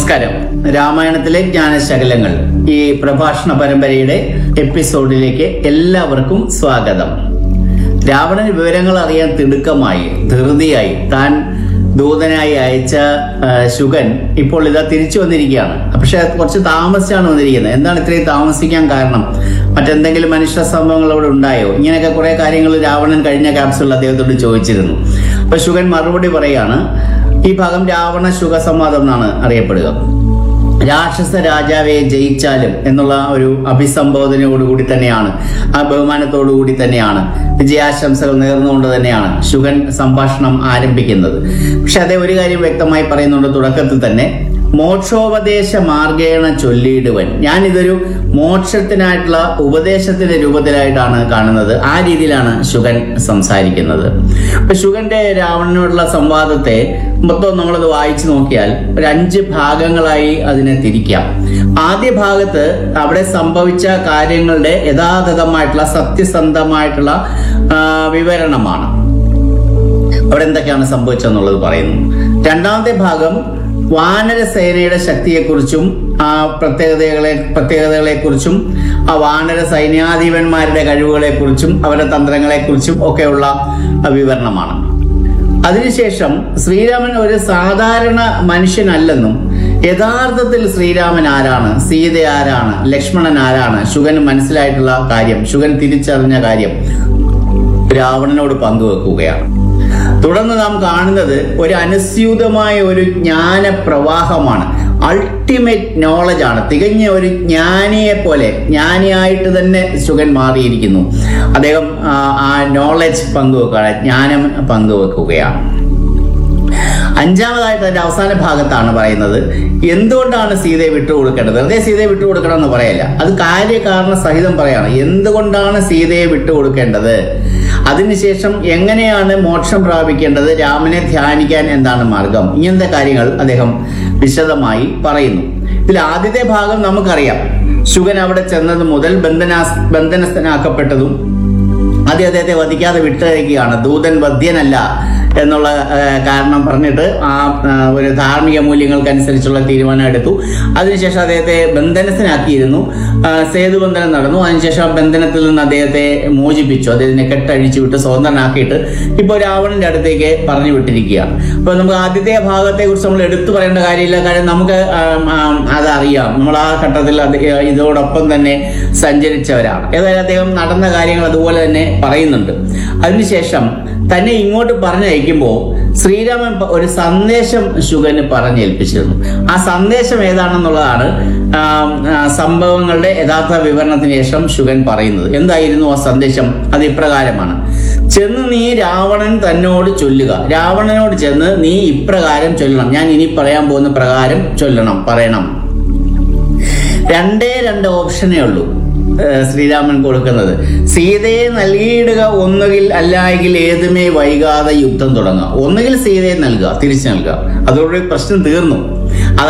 നമസ്കാരം രാമായണത്തിലെ ജ്ഞാനശകലങ്ങൾ ഈ പ്രഭാഷണ പരമ്പരയുടെ എപ്പിസോഡിലേക്ക് എല്ലാവർക്കും സ്വാഗതം രാവണന് വിവരങ്ങൾ അറിയാൻ തിടുക്കമായി ധൃതിയായി താൻ ദൂതനായി അയച്ച ആ, ശുഗൻ ഇപ്പോൾ ഇതാ തിരിച്ചു വന്നിരിക്കുകയാണ് പക്ഷെ കുറച്ച് താമസിച്ചാണ് വന്നിരിക്കുന്നത് എന്താണ് ഇത്രയും താമസിക്കാൻ കാരണം മറ്റെന്തെങ്കിലും മനുഷ്യ സംഭവങ്ങൾ അവിടെ ഉണ്ടായോ ഇങ്ങനെയൊക്കെ കുറെ കാര്യങ്ങൾ രാവണൻ കഴിഞ്ഞ ക്യാപ്സുകളിൽ അദ്ദേഹത്തോട് ചോദിച്ചിരുന്നു അപ്പൊ ശുഗൻ മറുപടി പറയാണ് ഈ ഭാഗം രാവണ ശുഗ സംവാദം എന്നാണ് അറിയപ്പെടുക രാക്ഷസ രാജാവെ ജയിച്ചാലും എന്നുള്ള ഒരു അഭിസംബോധനയോടുകൂടി തന്നെയാണ് ആ ബഹുമാനത്തോടു കൂടി തന്നെയാണ് വിജയാശംസകൾ നേർന്നുകൊണ്ട് തന്നെയാണ് ശുഗൻ സംഭാഷണം ആരംഭിക്കുന്നത് പക്ഷെ അതേ ഒരു കാര്യം വ്യക്തമായി പറയുന്നുണ്ട് തുടക്കത്തിൽ തന്നെ മോക്ഷോപദേശ മാർഗേണ ചൊല്ലിയിടുവൻ ഞാൻ ഇതൊരു മോക്ഷത്തിനായിട്ടുള്ള ഉപദേശത്തിന്റെ രൂപത്തിലായിട്ടാണ് കാണുന്നത് ആ രീതിയിലാണ് ശുഗൻ സംസാരിക്കുന്നത് അപ്പൊ ശുഗന്റെ രാവണനോടുള്ള സംവാദത്തെ മൊത്തം നമ്മളത് വായിച്ചു നോക്കിയാൽ ഒരു അഞ്ച് ഭാഗങ്ങളായി അതിനെ തിരിക്കാം ആദ്യ ഭാഗത്ത് അവിടെ സംഭവിച്ച കാര്യങ്ങളുടെ യഥാതഥമായിട്ടുള്ള സത്യസന്ധമായിട്ടുള്ള ആ, വിവരണമാണ് അവിടെ എന്തൊക്കെയാണ് സംഭവിച്ചതെന്നുള്ളത് പറയുന്നു രണ്ടാമത്തെ ഭാഗം വാനരസേനയുടെ ശക്തിയെക്കുറിച്ചും ആ പ്രത്യേകതകളെ പ്രത്യേകതകളെക്കുറിച്ചും ആ വാനര സൈന്യാധിപന്മാരുടെ കഴിവുകളെക്കുറിച്ചും അവരുടെ തന്ത്രങ്ങളെക്കുറിച്ചും ഒക്കെയുള്ള ആ, വിവരണമാണ് അതിനുശേഷം ശ്രീരാമൻ ഒരു സാധാരണ മനുഷ്യനല്ലെന്നും യഥാർത്ഥത്തിൽ ശ്രീരാമൻ ആരാണ് സീത ആരാണ് ലക്ഷ്മണൻ ആരാണ് ശുഗന് മനസ്സിലായിട്ടുള്ള കാര്യം ശുഗൻ തിരിച്ചറിഞ്ഞ കാര്യം രാവണനോട് പങ്കുവെക്കുകയാണ് തുടർന്ന് നാം കാണുന്നത് ഒരു അനുസ്യൂതമായ ഒരു ജ്ഞാന പ്രവാഹമാണ് അൾട്ടിമേറ്റ് നോളജ് ആണ് തികഞ്ഞ ഒരു ജ്ഞാനിയെ പോലെ ജ്ഞാനിയായിട്ട് തന്നെ ശുഗൻ മാറിയിരിക്കുന്നു അദ്ദേഹം ആ, ആ നോളജ് പങ്കുവെക്കുകയാണ് ജ്ഞാനം പങ്കുവെക്കുകയാണ് അഞ്ചാമതായിട്ട് അതിന്റെ അവസാന ഭാഗത്താണ് പറയുന്നത് എന്തുകൊണ്ടാണ് സീതയെ വിട്ടുകൊടുക്കേണ്ടത് വെറുതെ സീതയെ വിട്ടുകൊടുക്കണം എന്ന് പറയല്ല അത് കാര്യകാരണ സഹിതം പറയാണ് എന്തുകൊണ്ടാണ് സീതയെ വിട്ടുകൊടുക്കേണ്ടത് അതിനുശേഷം എങ്ങനെയാണ് മോക്ഷം പ്രാപിക്കേണ്ടത് രാമനെ ധ്യാനിക്കാൻ എന്താണ് മാർഗം ഇങ്ങനത്തെ കാര്യങ്ങൾ അദ്ദേഹം വിശദമായി പറയുന്നു ഇതിൽ ആദ്യത്തെ ഭാഗം നമുക്കറിയാം ശുഗൻ അവിടെ ചെന്നത് മുതൽ ബന്ധനാ ബന്ധനസ്ഥനാക്കപ്പെട്ടതും ആദ്യം അദ്ദേഹത്തെ വധിക്കാതെ വിട്ടയക്കുകയാണ് ദൂതൻ വധ്യനല്ല എന്നുള്ള ആ, കാരണം പറഞ്ഞിട്ട് ആ ആ, ഒരു ധാർമ്മിക മൂല്യങ്ങൾക്കനുസരിച്ചുള്ള തീരുമാനം എടുത്തു അതിനുശേഷം അദ്ദേഹത്തെ ബന്ധനസ്ഥനാക്കിയിരുന്നു ആ, സേതുബന്ധനം നടന്നു അതിനുശേഷം ആ ബന്ധനത്തിൽ നിന്ന് അദ്ദേഹത്തെ മോചിപ്പിച്ചു അദ്ദേഹത്തിനെ കെട്ടഴിച്ചു വിട്ട് സ്വതന്ത്രനാക്കിയിട്ട് ഇപ്പോൾ രാവണന്റെ അടുത്തേക്ക് പറഞ്ഞു വിട്ടിരിക്കുകയാണ് അപ്പൊ നമുക്ക് ആദ്യത്തെ ഭാഗത്തെ കുറിച്ച് നമ്മൾ എടുത്തു പറയേണ്ട കാര്യമില്ല കാര്യം നമുക്ക് ആ, ആ, അതറിയാം നമ്മൾ ആ ഘട്ടത്തിൽ അത് ഇതോടൊപ്പം തന്നെ സഞ്ചരിച്ചവരാണ് ഏതായാലും അദ്ദേഹം നടന്ന കാര്യങ്ങൾ അതുപോലെ തന്നെ പറയുന്നുണ്ട് അതിനുശേഷം തന്നെ ഇങ്ങോട്ട് പറഞ്ഞയക്കുമ്പോൾ ശ്രീരാമൻ പ- ഒരു സന്ദേശം ശുഗന് പറഞ്ഞേൽപ്പിച്ചിരുന്നു ആ സന്ദേശം ഏതാണെന്നുള്ളതാണ് ആ, ആ, സംഭവങ്ങളുടെ യഥാർത്ഥ വിവരണത്തിന് ശേഷം ശുഗൻ പറയുന്നത് എന്തായിരുന്നു ആ സന്ദേശം അത് ഇപ്രകാരമാണ് ചെന്ന് നീ രാവണൻ തന്നോട് ചൊല്ലുക രാവണനോട് ചെന്ന് നീ ഇപ്രകാരം ചൊല്ലണം ഞാൻ ഇനി പറയാൻ പോകുന്ന പ്രകാരം ചൊല്ലണം പറയണം രണ്ടേ രണ്ട് ഓപ്ഷനേ ഉള്ളൂ ഏഹ് ശ്രീരാമൻ കൊടുക്കുന്നത് സീതയെ നൽകിയിടുക ഒന്നുകിൽ അല്ലായെങ്കിൽ ഏതുമേ വൈകാതെ യുദ്ധം തുടങ്ങുക ഒന്നുകിൽ സീതയെ നൽകുക തിരിച്ചു നൽകുക അതോടുകൂടി പ്രശ്നം തീർന്നു അത്